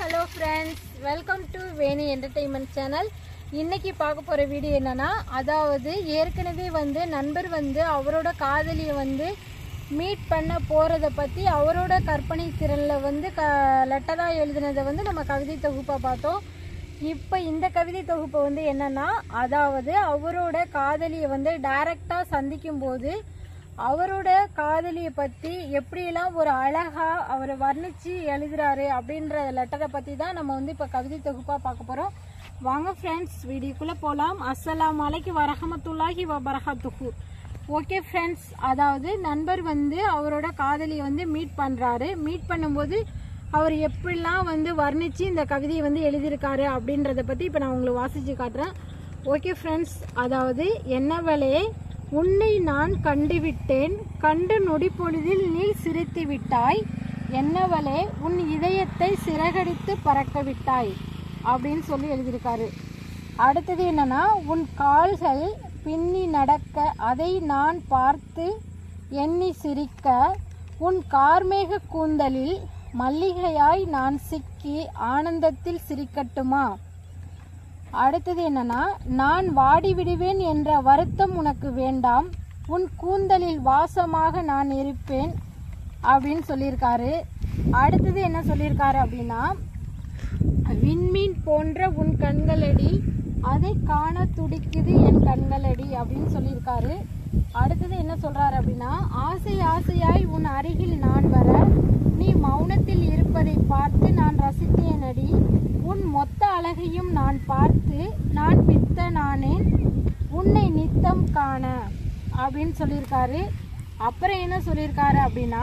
hello friends welcome to Veni entertainment channel இன்னைக்கு பார்க்க போகிற வீடியோ என்னன்னா அதாவது ஏற்கனவே வந்து நண்பர் வந்து அவரோட காதலியை வந்து மீட் பண்ண போகிறத பற்றி அவரோட கற்பனை திறனில் வந்து க லெட்டராக எழுதினதை வந்து நம்ம கவிதை தொகுப்பாக பார்த்தோம் இப்போ இந்த கவிதை தொகுப்பு வந்து என்னன்னா அதாவது அவரோட காதலியை வந்து டைரக்டாக சந்திக்கும் போது அவரோட காதலியை பற்றி எப்படியெல்லாம் ஒரு அழகா அவரை வர்ணிச்சு எழுதுறாரு அப்படின்ற லெட்டரை பற்றி தான் நம்ம வந்து இப்போ கவிதை தொகுப்பாக பார்க்க போகிறோம் வாங்க ஃப்ரெண்ட்ஸ் வீடியோக்குள்ளே போகலாம் அஸ்ஸலாமு அலைக்கும் வரஹமத்துல்லாஹி வபரகாத்துஹு ஓகே ஃப்ரெண்ட்ஸ் அதாவது நண்பர் வந்து அவரோட காதலியை வந்து மீட் பண்ணுறாரு மீட் பண்ணும்போது அவர் எப்படிலாம் வந்து வர்ணித்து இந்த கவிதையை வந்து எழுதியிருக்காரு அப்படின்றத பற்றி இப்போ நான் உங்களுக்கு வாசித்து காட்டுறேன் ஓகே ஃப்ரெண்ட்ஸ் அதாவது என்னவளே உன்னை நான் கண்டுவிட்டேன் கண்டு நொடி பொழுதில் நீ சிரித்து விட்டாய் என்னவளே உன் இதயத்தை சிறகடித்து பறக்க விட்டாய் அப்படின்னு சொல்லி எழுதியிருக்காரு அடுத்தது என்னன்னா உன் கால்கள் பின்னி நடக்க அதை நான் பார்த்து எண்ணி சிரிக்க உன் கார்மேக கூந்தலில் மல்லிகையாய் நான் சிக்கி ஆனந்தத்தில் சிரிக்கட்டுமா அடுத்தது என்னன்னா நான் வாடி விடுவேன் என்ற வருத்தம் உனக்கு வேண்டாம் உன் கூந்தலில் வாசமாக நான் இருப்பேன் அப்படின்னு சொல்லியிருக்காரு அடுத்தது என்ன சொல்லியிருக்காரு அப்படின்னா விண்மீன் போன்ற உன் கண்களடி அதை காண துடிக்குது என் கண்களடி அப்படின்னு சொல்லியிருக்காரு அடுத்தது என்ன சொல்றாரு அப்படின்னா ஆசை ஆசையாய் உன் அருகில் நான் வர நீ மௌனத்தில் இருப்பதை பார்த்து நான் ரசித்தேனடி உன் மொத்த அழகையும் நான் பார்த்து நான் பித்த நானேன் உன்னை நித்தம் காண அப்படின்னு சொல்லியிருக்காரு அப்புறம் என்ன சொல்லியிருக்காரு அப்படின்னா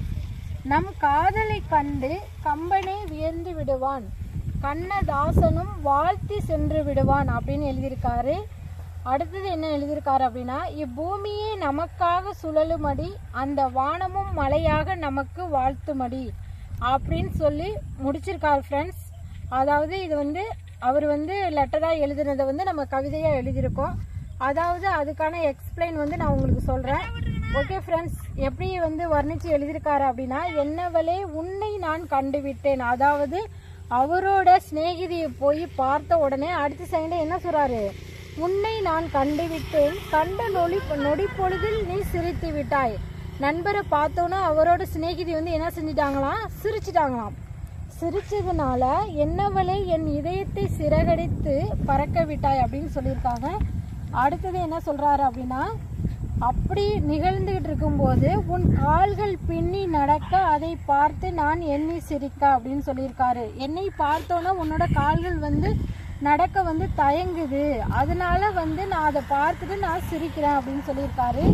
நம் காதலை கண்டு கம்பனே வியந்து விடுவான் கண்ணதாசனும் வாழ்த்தி சென்று விடுவான் அப்படின்னு எழுதியிருக்காரு அடுத்தது என்ன எழுதியிருக்காரு அப்படின்னா இப்பூமியே நமக்காக சுழலுமடி அந்த வானமும் மலையாக நமக்கு வாழ்த்துமடி அப்படின்னு சொல்லி முடிச்சிருக்காரு ஃப்ரெண்ட்ஸ் அதாவது இது வந்து அவர் வந்து லெட்டராக எழுதுனதை வந்து நம்ம கவிதையாக எழுதியிருக்கோம் அதாவது அதுக்கான எக்ஸ்பிளைன் வந்து நான் உங்களுக்கு சொல்கிறேன் ஓகே ஃப்ரெண்ட்ஸ் எப்படி வந்து வர்ணித்து எழுதியிருக்காரு அப்படின்னா என்னவளே உன்னை நான் கண்டுவிட்டேன் அதாவது அவரோட சிநேகிதியை போய் பார்த்த உடனே அடுத்த செகண்ட் என்ன சொல்றாரு உன்னை நான் கண்டுவிட்டேன் கண்ட நொடி நொடி பொழுதில் நீ சிரித்து விட்டாய் நண்பரை பார்த்தோன்னா அவரோட சிநேகிதி வந்து என்ன செஞ்சிட்டாங்களாம் சிரிச்சிட்டாங்களாம் சிரிச்சதுனால என்னவளே என் இதயத்தை சிறகடித்து பறக்க விட்டாய் அப்படின்னு சொல்லியிருக்காங்க அடுத்தது என்ன சொல்றாரு அப்படின்னா அப்படி நிகழ்ந்துகிட்டு இருக்கும்போது உன் கால்கள் பின்னி நடக்க அதை பார்த்து நான் எண்ணி சிரிக்க அப்படின்னு சொல்லியிருக்காரு என்னை பார்த்தோன்னா உன்னோட கால்கள் வந்து நடக்க வந்து தயங்குது அதனால வந்து நான் அதை பார்த்துட்டு நான் சிரிக்கிறேன் அப்படின்னு சொல்லியிருக்காரு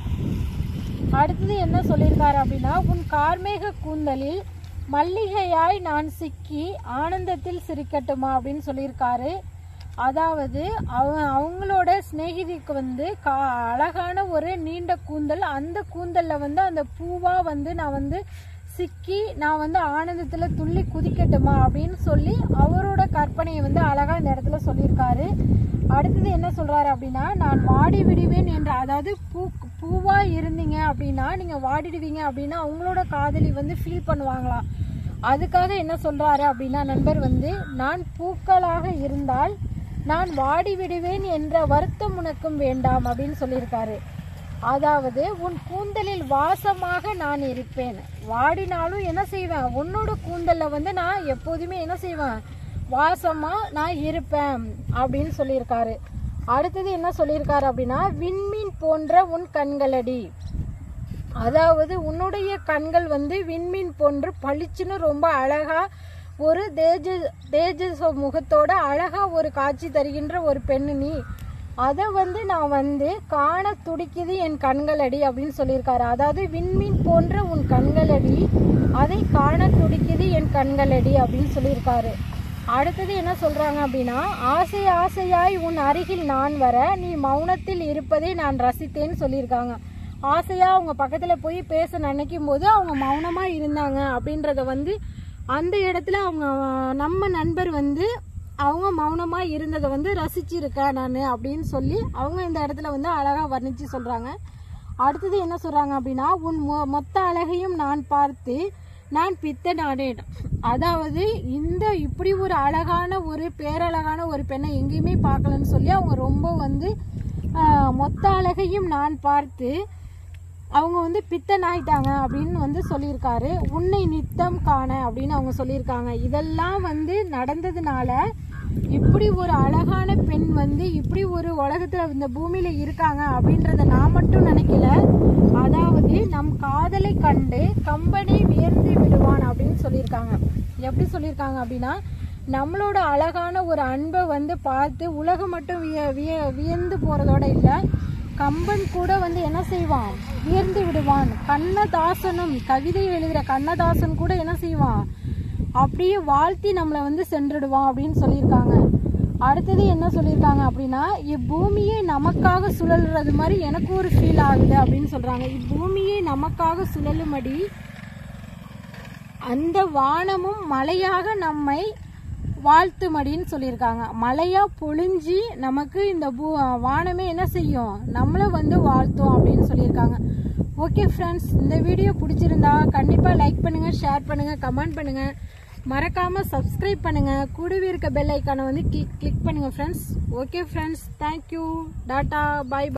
அடுத்தது என்ன சொல்லியிருக்காரு அப்படின்னா உன் கார்மேக கூந்தலில் மல்லிகையாய் நான் சிக்கி ஆனந்தத்தில் சிரிக்கட்டுமா அப்படின்னு சொல்லியிருக்காரு அதாவது அவ அவங்களோட சிநேகிதிக்கு வந்து கா அழகான ஒரு நீண்ட கூந்தல் அந்த கூந்தல்ல வந்து அந்த பூவா வந்து நான் வந்து சிக்கி நான் வந்து ஆனந்தத்துல துள்ளி குதிக்கட்டுமா அப்படின்னு சொல்லி அவரோட கற்பனையை வந்து அழகா இந்த இடத்துல சொல்லியிருக்காரு அடுத்தது என்ன சொல்றாரு அப்படின்னா நான் வாடி விடுவேன் என்ற அதாவது பூ பூவா இருந்தீங்க அப்படின்னா நீங்க வாடிடுவீங்க அப்படின்னா அவங்களோட காதலி வந்து ஃபீல் பண்ணுவாங்களாம் அதுக்காக என்ன சொல்றாரு அப்படின்னா நண்பர் வந்து நான் பூக்களாக இருந்தால் நான் வாடி விடுவேன் என்ற வருத்தம் உனக்கும் வேண்டாம் அப்படின்னு சொல்லியிருக்காரு அதாவது உன் கூந்தலில் வாசமாக நான் இருப்பேன் வாடினாலும் என்ன செய்வேன் உன்னோட கூந்தல்ல வந்து நான் எப்போதுமே என்ன செய்வேன் வாசமா நான் இருப்பேன் அப்படின்னு சொல்லியிருக்காரு அடுத்தது என்ன சொல்லியிருக்காரு அப்படின்னா விண்மீன் போன்ற உன் கண்களடி அதாவது உன்னுடைய கண்கள் வந்து விண்மீன் போன்று பளிச்சுன்னு ரொம்ப அழகா ஒரு தேஜ தேஜஸ் முகத்தோட அழகா ஒரு காட்சி தருகின்ற ஒரு பெண்ணு நீ அதை வந்து நான் வந்து காண துடிக்குது என் கண்களடி அப்படின்னு சொல்லியிருக்காரு அதாவது விண்மீன் போன்ற உன் கண்களடி அதை காண துடிக்குது என் கண்களடி அப்படின்னு சொல்லியிருக்காரு அடுத்தது என்ன சொல்றாங்க அப்படின்னா ஆசை ஆசையாய் உன் அருகில் நான் வர நீ மௌனத்தில் இருப்பதை நான் ரசித்தேன்னு சொல்லியிருக்காங்க ஆசையா அவங்க பக்கத்துல போய் பேச நினைக்கும் போது அவங்க மௌனமா இருந்தாங்க அப்படின்றத வந்து அந்த இடத்துல அவங்க நம்ம நண்பர் வந்து அவங்க மௌனமா இருந்ததை வந்து ரசிச்சிருக்கேன் நான் அப்படின்னு சொல்லி அவங்க இந்த இடத்துல வந்து அழகா வர்ணிச்சு சொல்றாங்க அடுத்தது என்ன சொல்றாங்க அப்படின்னா உன் மொ- மொத்த அழகையும் நான் பார்த்து நான் பித்தனானேன் அதாவது இந்த இப்படி ஒரு அழகான ஒரு பேரழகான ஒரு பெண்ணை எங்கேயுமே பார்க்கலன்னு சொல்லி அவங்க ரொம்ப வந்து ஆஹ், மொத்த அழகையும் நான் பார்த்து அவங்க வந்து பித்தன் ஆயிட்டாங்க அப்படின்னு வந்து சொல்லியிருக்காரு உன்னை நித்தம் காண அப்படின்னு அவங்க சொல்லியிருக்காங்க இதெல்லாம் வந்து நடந்ததுனால இப்படி ஒரு அழகான பெண் வந்து இப்படி ஒரு உலகத்துல இந்த பூமியில இருக்காங்க அப்படின்றத நான் மட்டும் நினைக்கல அதாவது நம் காதலை கண்டு கம்பனை வியர்ந்து விடுவான் அப்படின்னு சொல்லியிருக்காங்க எப்படி சொல்லியிருக்காங்க அப்படின்னா நம்மளோட அழகான ஒரு அன்பை வந்து பார்த்து உலகம் மட்டும் விய விய வியந்து போறதோட இல்லை கம்பன் கூட வந்து என்ன செய்வான் வியர்ந்து விடுவான் கண்ணதாசனும் கவிதை எழுதுற கண்ணதாசன் கூட என்ன செய்வான் அப்படியே வாழ்த்தி நம்மளை வந்து சென்றுடுவான் அப்படின்னு சொல்லியிருக்காங்க அடுத்தது என்ன சொல்லியிருக்காங்க அப்படின்னா இப்பூமியே நமக்காக சுழல்றது மாதிரி எனக்கு ஒரு ஃபீல் ஆகுது அப்படின்னு சொல்றாங்க இப்பூமியே நமக்காக சுழலும்படி அந்த வானமும் மலையாக நம்மை வாழ்த்துமடின்னு சொல்லியிருக்காங்க மலையா பொழிஞ்சு நமக்கு இந்த பூ வானமே என்ன செய்யும் நம்மளை வந்து வாழ்த்தும் அப்படின்னு சொல்லியிருக்காங்க ஓகே ஃப்ரெண்ட்ஸ் இந்த வீடியோ பிடிச்சிருந்தா கண்டிப்பாக லைக் பண்ணுங்கள் ஷேர் பண்ணுங்கள் கமெண்ட் பண்ணுங்கள் மறக்காமல் சப்ஸ்கிரைப் பண்ணுங்கள் கூடவே இருக்க பெல் ஐக்கானை வந்து கிளிக் கிளிக் பண்ணுங்கள் friends okay friends thank you tata பாய்